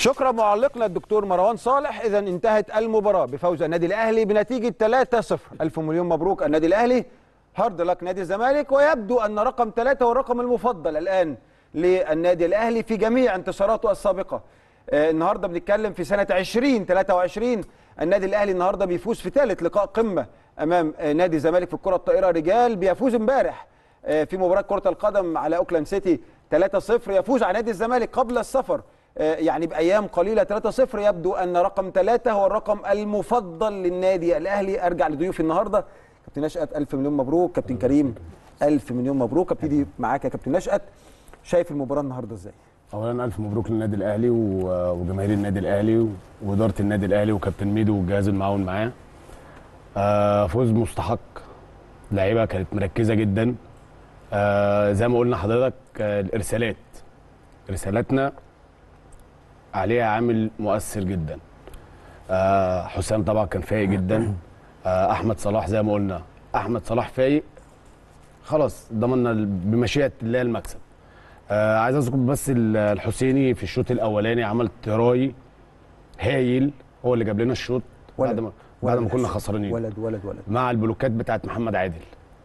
شكرا معلقنا الدكتور مروان صالح اذا انتهت المباراه بفوز النادي الاهلي بنتيجه 3-0 الف مليون مبروك النادي الاهلي هارد لك نادي الزمالك ويبدو ان رقم ثلاثة هو الرقم المفضل الان للنادي الاهلي في جميع انتصاراته السابقه آه النهارده بنتكلم في سنه 2023 النادي الاهلي النهارده بيفوز في ثالث لقاء قمه امام آه نادي الزمالك في الكره الطائره رجال بيفوز امبارح آه في مباراه كره القدم على اوكلاند سيتي 3-0 يفوز على نادي الزمالك قبل السفر يعني بايام قليله 3-0 يبدو ان رقم 3 هو الرقم المفضل للنادي الاهلي ارجع لضيوفي النهارده كابتن نشأت الف مليون مبروك كابتن كريم الف مليون مبروك ابتدي معاك يا كابتن نشأت شايف المباراه النهارده ازاي اولا الف مبروك للنادي الاهلي وجماهير النادي الاهلي واداره النادي الاهلي وكابتن ميدو والجهاز المعاون معاه آه فوز مستحق لعيبه كانت مركزه جدا آه زي ما قلنا حضرتك آه الارسالات رسالتنا عليها عامل مؤثر جدا آه حسام طبعا كان فايق جدا آه احمد صلاح زي ما قلنا احمد صلاح فايق خلاص ضمننا بمشيئه الله المكسب آه عايز اذكر بس الحسيني في الشوط الاولاني عمل تراي هايل هو اللي جاب لنا الشوط بعد ما بعد ما كنا خسرانين ولد ولد ولد مع البلوكات بتاعت محمد عادل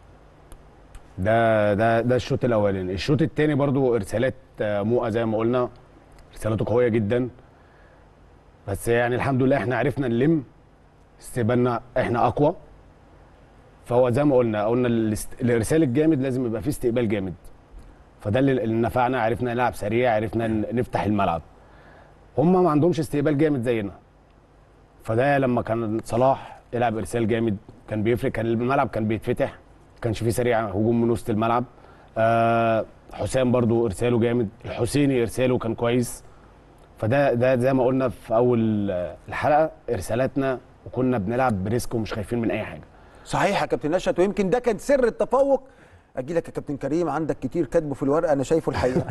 ده ده ده الشوط الاولاني الشوط الثاني برضو ارسالات موقه زي ما قلنا رسالته قويه جدا بس يعني الحمد لله احنا عرفنا نلم استقبالنا احنا اقوى فهو زي ما قلنا قلنا الارسال الجامد لازم يبقى فيه استقبال جامد فده اللي نفعنا عرفنا نلعب سريع عرفنا نفتح الملعب هم ما عندهمش استقبال جامد زينا فده لما كان صلاح يلعب ارسال جامد كان بيفرق كان الملعب كان بيتفتح ما كانش فيه سريع هجوم من وسط الملعب آه حسام برضو ارساله جامد الحسيني ارساله كان كويس فده ده زي ما قلنا في اول الحلقه ارسالاتنا وكنا بنلعب بريسك ومش خايفين من اي حاجه صحيح يا كابتن نشأت ويمكن ده كان سر التفوق اجي لك يا كابتن كريم عندك كتير كاتبه في الورقه انا شايفه الحقيقه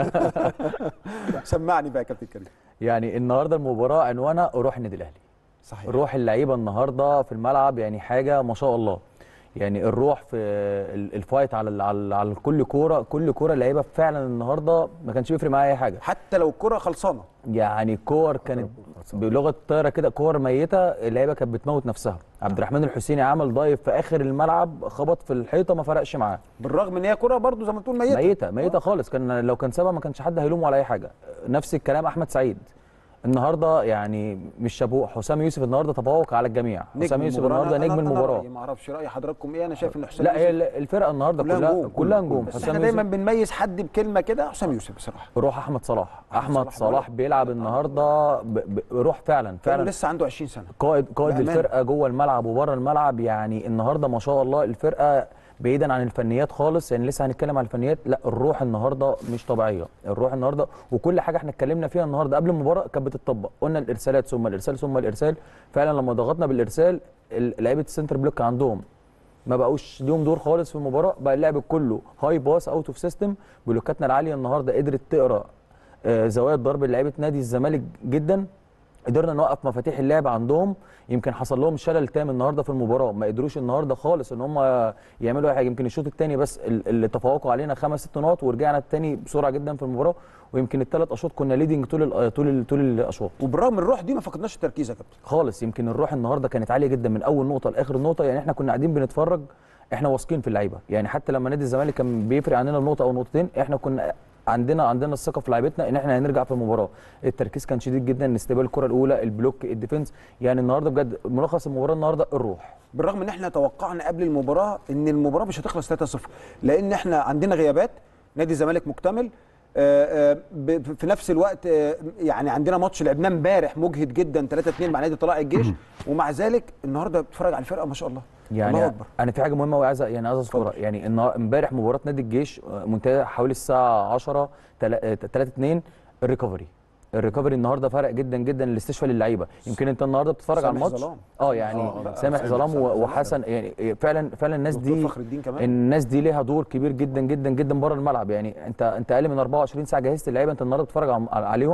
سمعني بقى يا كابتن كريم يعني النهارده المباراه عنوانها روح النادي الاهلي صحيح روح اللعيبه النهارده في الملعب يعني حاجه ما شاء الله يعني الروح في الفايت على على, على كل كوره كل كوره اللعيبه فعلا النهارده ما كانش بيفرق معاها اي حاجه حتى لو الكوره خلصانه يعني الكور كانت بلغه الطايره كده كور ميته اللعيبه كانت بتموت نفسها عبد الرحمن الحسيني عمل دايف في اخر الملعب خبط في الحيطه ما فرقش معاه بالرغم ان هي كوره برده زي ما تقول ميته ميته ميته خالص كان لو كان سابها ما كانش حد هيلومه على اي حاجه نفس الكلام احمد سعيد النهارده يعني مش شابوه حسام يوسف النهارده تفوق على الجميع حسام يوسف النهارده نجم المباراه ما اعرفش راي حضراتكم ايه انا شايف ان حسام لا هي الفرقه النهارده كلها كلها, كلها نجوم بس احنا دايما بنميز حد بكلمه كده حسام يوسف بصراحه روح احمد صلاح احمد صلاح, صلاح بيلعب النهارده بروح فعلا فعلا لسه عنده 20 سنه قائد قائد الفرقه جوه الملعب وبره الملعب يعني النهارده ما شاء الله الفرقه بعيدا عن الفنيات خالص يعني لسه هنتكلم عن الفنيات لا الروح النهارده مش طبيعيه الروح النهارده وكل حاجه احنا اتكلمنا فيها النهارده قبل المباراه كانت بتطبق قلنا الارسالات ثم الارسال ثم الارسال فعلا لما ضغطنا بالارسال لعيبه السنتر بلوك عندهم ما بقوش ليهم دور خالص في المباراه بقى اللعب كله هاي باس اوت اوف سيستم بلوكاتنا العاليه النهارده قدرت تقرا آه زوايا الضرب لعيبه نادي الزمالك جدا قدرنا نوقف مفاتيح اللعب عندهم يمكن حصل لهم شلل تام النهارده في المباراه ما قدروش النهارده خالص ان هم يعملوا اي حاجه يمكن الشوط الثاني بس اللي تفوقوا علينا خمس ست نقط ورجعنا الثاني بسرعه جدا في المباراه ويمكن الثلاث اشواط كنا ليدنج طول ال طول ال طول الاشواط وبالرغم الروح دي ما فقدناش التركيز يا كابتن خالص يمكن الروح النهارده كانت عاليه جدا من اول نقطه لاخر نقطه يعني احنا كنا قاعدين بنتفرج احنا واثقين في اللعيبه يعني حتى لما نادي الزمالك كان بيفرق عننا نقطه او نقطتين احنا كنا عندنا عندنا الثقه في لعيبتنا ان احنا هنرجع في المباراه التركيز كان شديد جدا استقبال الكره الاولى البلوك الديفنس يعني النهارده بجد ملخص المباراه النهارده الروح بالرغم ان احنا توقعنا قبل المباراه ان المباراه مش هتخلص 3-0 لان احنا عندنا غيابات نادي الزمالك مكتمل في نفس الوقت يعني عندنا ماتش لعبناه امبارح مجهد جدا 3-2 مع نادي طلائع الجيش ومع ذلك النهارده بتتفرج على الفرقه ما شاء الله يعني الله أكبر. انا في حاجه مهمه وعايز يعني عايز اذكرها يعني امبارح مباراه نادي الجيش منتهيه حوالي الساعه 10 3 2 الريكفري الريكفري النهارده فرق جدا جدا الاستشفاء للعيبه يمكن انت النهارده بتتفرج على الماتش اه يعني سامح ظلام وحسن يعني فعلا فعلا الناس دي الناس دي ليها دور كبير جدا جدا جدا بره الملعب يعني انت انت اقل من 24 ساعه جهزت اللعيبه انت النهارده بتتفرج عليهم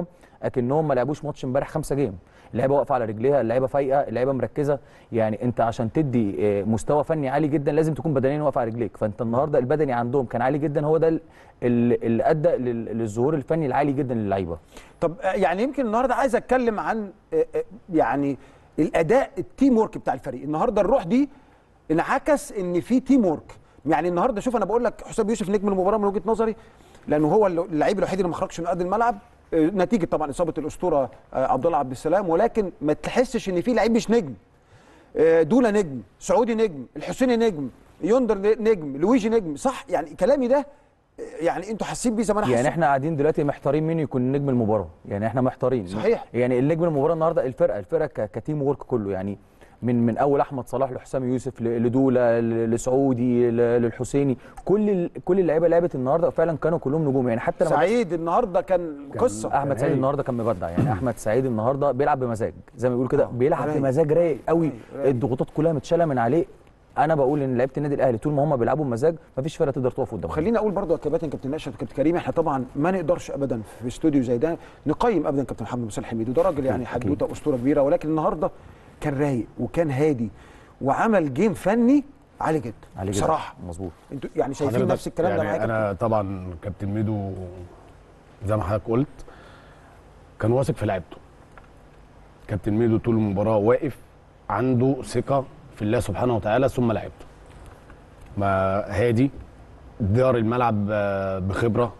اكنهم ما لعبوش ماتش امبارح خمسة جيم اللعيبه واقفه على رجليها اللعيبه فايقه اللعيبه مركزه يعني انت عشان تدي آه، مستوى فني عالي جدا لازم تكون بدنيا واقف على رجليك فانت النهارده البدني عندهم كان عالي جدا هو ده ال- اللي اللي ادى لل- للظهور الفني العالي جدا للعيبه طب آه، يعني يمكن النهارده عايز اتكلم عن آه، آه، يعني الاداء التيم ورك بتاع الفريق النهارده الروح دي انعكس ان في تيم ورك يعني النهارده شوف انا بقول لك حسام يوسف نجم المباراه من وجهه نظري لانه هو اللعيب الوحيد اللي ما خرجش من ارض الملعب آه، نتيجه طبعا اصابه الاسطوره آه، عبد الله عبد السلام ولكن ما تحسش ان في لعيب مش نجم آه، دولا نجم سعودي نجم الحسيني نجم يندر نجم لويجي نجم صح يعني كلامي ده آه، يعني انتوا حاسين بيه زي ما انا يعني حاسس احنا قاعدين دلوقتي محتارين مين يكون نجم المباراه يعني احنا محتارين صحيح. يعني النجم المباراه النهارده الفرقه الفرقه ك- كتيم وورك كله يعني من من اول احمد صلاح لحسام يوسف ل- لدولا ل- لسعودي ل- للحسيني كل ال- كل اللعيبه لعبت النهارده فعلا كانوا كلهم نجوم يعني حتى لما سعيد النهارده كان قصه احمد سعيد هايل. النهارده كان مبدع يعني احمد سعيد النهارده بيلعب بمزاج زي ما بيقول كده بيلعب رايق. بمزاج رايق قوي رايق. الضغوطات كلها متشاله من عليه انا بقول ان لعيبه النادي الاهلي طول ما هم بيلعبوا بمزاج مفيش فرقه تقدر تقف قدامهم خليني اقول برضو يا كباتن كابتن نشأت وكابتن كريم احنا طبعا ما نقدرش ابدا في استوديو زي ده نقيم ابدا كابتن محمد مصالح حميد وده راجل يعني أكيد. حدوته اسطوره كبيره ولكن النهارده كان رايق وكان هادي وعمل جيم فني عالي جدا عليه جدا. بصراحه مظبوط انتوا يعني شايفين حضرتك نفس الكلام ده يعني معايا انا طبعا كابتن ميدو زي ما حضرتك قلت كان واثق في لعيبته كابتن ميدو طول المباراه واقف عنده ثقه في الله سبحانه وتعالى ثم لعيبته ما هادي دار الملعب آه، بخبره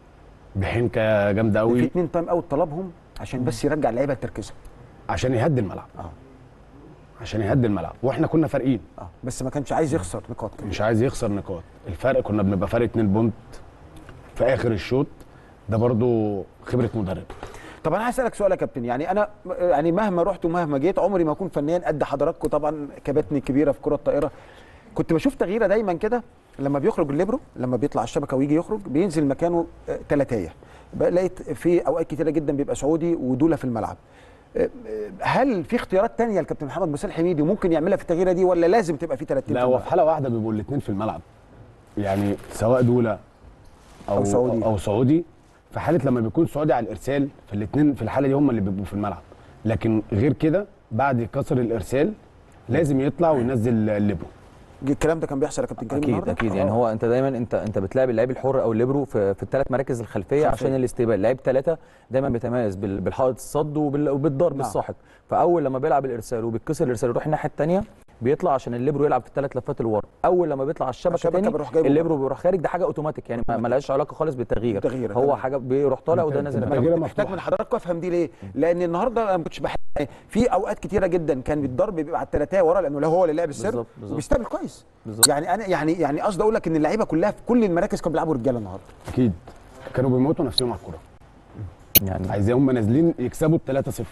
بحنكه جامده في قوي اتنين تايم اوت طلبهم عشان بس يرجع اللعيبه لتركيزها عشان يهدي الملعب اه عشان يهدي الملعب واحنا كنا فارقين اه بس ما كانش عايز يخسر نقاط كمان. مش عايز يخسر نقاط الفرق كنا بنبقى فارق 2 بونت في اخر الشوط ده برضو خبره مدرب طب انا عايز اسالك سؤال يا كابتن يعني انا يعني مهما رحت ومهما جيت عمري ما اكون فنيا قد حضراتكم طبعا كباتني الكبيره في كره الطائره كنت بشوف تغييره دايما كده لما بيخرج الليبرو لما بيطلع الشبكه ويجي يخرج بينزل مكانه ثلاثيه لقيت في اوقات كتيره جدا بيبقى سعودي ودوله في الملعب آه، آه، هل في اختيارات تانية لكابتن محمد مسال حميدي ممكن يعملها في التغييره دي ولا لازم تبقى في ثلاث لا هو في حاله واحده بيبقوا الاثنين في الملعب يعني سواء دوله او أو سعودي. او سعودي في حاله لما بيكون سعودي على الارسال فالاثنين في الحاله دي هم اللي بيبقوا في الملعب لكن غير كده بعد كسر الارسال لازم يطلع وينزل الليبرو الكلام ده كان بيحصل يا كابتن كريم اكيد النهاردة؟ اكيد يعني آه. هو انت دايما انت انت بتلاعب اللعيب الحر او الليبرو في, في الثلاث مراكز الخلفيه خلفية. عشان الاستقبال لعيب ثلاثه دايما بيتميز بال- بالحائط الصد وبال- وبالضرب نعم. الساحق فاول لما بيلعب الارسال وبيتكسر الارسال يروح الناحيه الثانيه بيطلع عشان الليبرو يلعب في الثلاث لفات اللي ورا اول لما بيطلع على الشبكه, الشبكة تاني بيروح جايبه الليبرو بيروح خارج ده حاجه اوتوماتيك يعني ما- ما لهاش علاقه خالص بالتغيير بالتغيير، هو تمام. حاجه بيروح طالع وده نازل أنت انا مكانه. كده كنت محتاج مفتوح. من حضراتكم افهم دي ليه؟ لان النهارده انا ما كنتش بحب في اوقات كتيره جدا كان الضرب بيبقى على الثلاثيه ورا لانه لا هو اللي لعب السر بالظبط، بالظبط. وبيستقبل كويس بالظبط. يعني انا يعني يعني قصدي اقول لك ان اللعيبه كلها في كل المراكز كانوا بيلعبوا رجاله النهارده اكيد كانوا بيموتوا نفسهم على الكوره يعني عايزين هم نازلين يكسبوا 3-0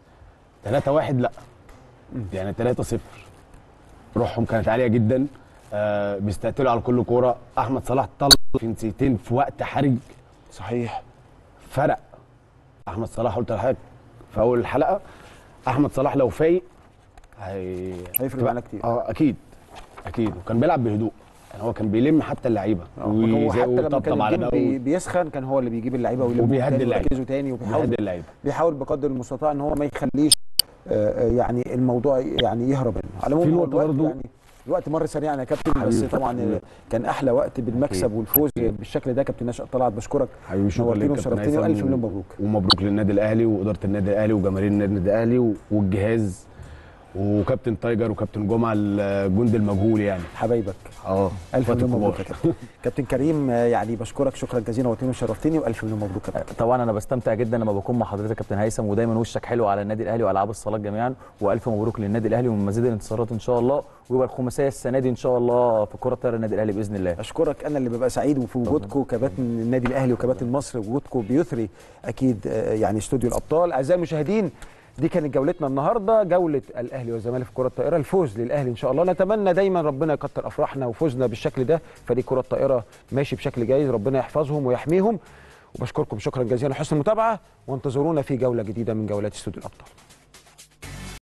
3-1 لا يعني 3-0 روحهم كانت عاليه جدا آه بيستقتلوا على كل كوره احمد صلاح طلع جنسيتين في وقت حرج صحيح فرق احمد صلاح قلت لحضرتك في اول الحلقه احمد صلاح لو فايق هي... هيفرق معانا كتير. اه اكيد اكيد وكان بيلعب بهدوء يعني هو كان بيلم حتى اللعيبه هو ويزي- حتى لما ويطبطب كان على الجيم ده بي- بيسخن كان هو اللي بيجيب اللعيبه ويلمهم وبيهدي تاني اللعيبة. ويركزوا تاني وبيحاول وبيهدي اللعيبه بيحاول بقدر المستطاع ان هو ما يخليش آه، آه، يعني الموضوع يعني يهرب منه على العموم في هو نقطة الوقت برضو- يعني الوقت مر سريعا يا كابتن بس حبيبي. طبعا آه، كان احلى وقت بالمكسب والفوز بالشكل ده كابتن نشأت طلعت بشكرك حبيبي شكرا نورتني ليك كابتن وشرفتني هيثم والف و- مليون مبروك ومبروك للنادي الاهلي واداره النادي الاهلي وجماهير النادي الاهلي و- والجهاز وكابتن تايجر وكابتن جمعه الجند المجهول يعني حبايبك اه الف إخواتي مليون مبروك يا الكبار. كابتن كابتن كريم آه، يعني بشكرك شكرا جزيلا نورتني وشرفتني والف مليون مبروك يا كابتن طبعا انا بستمتع جدا لما بكون مع حضرتك يا كابتن هيثم ودايما وشك حلو على النادي الاهلي والعاب الصالات جميعا والف مبروك للنادي الاهلي ومن مزيد الانتصارات ان شاء الله ويبقى الخماسيه السنه دي ان شاء الله في كره طايره النادي الاهلي باذن الله اشكرك انا اللي ببقى سعيد في وجودكم كباتن النادي الاهلي وكباتن مصر وجودكم بيثري اكيد آه، يعني استوديو الابطال اعزائي المشاهدين دي كانت جولتنا النهارده جوله الاهلي والزمالك في كره الطائره الفوز للاهلي ان شاء الله نتمنى دايما ربنا يكتر افراحنا وفوزنا بالشكل ده فريق كره الطائره ماشي بشكل جيد ربنا يحفظهم ويحميهم وبشكركم شكرا جزيلا حسن المتابعه وانتظرونا في جوله جديده من جولات استوديو الابطال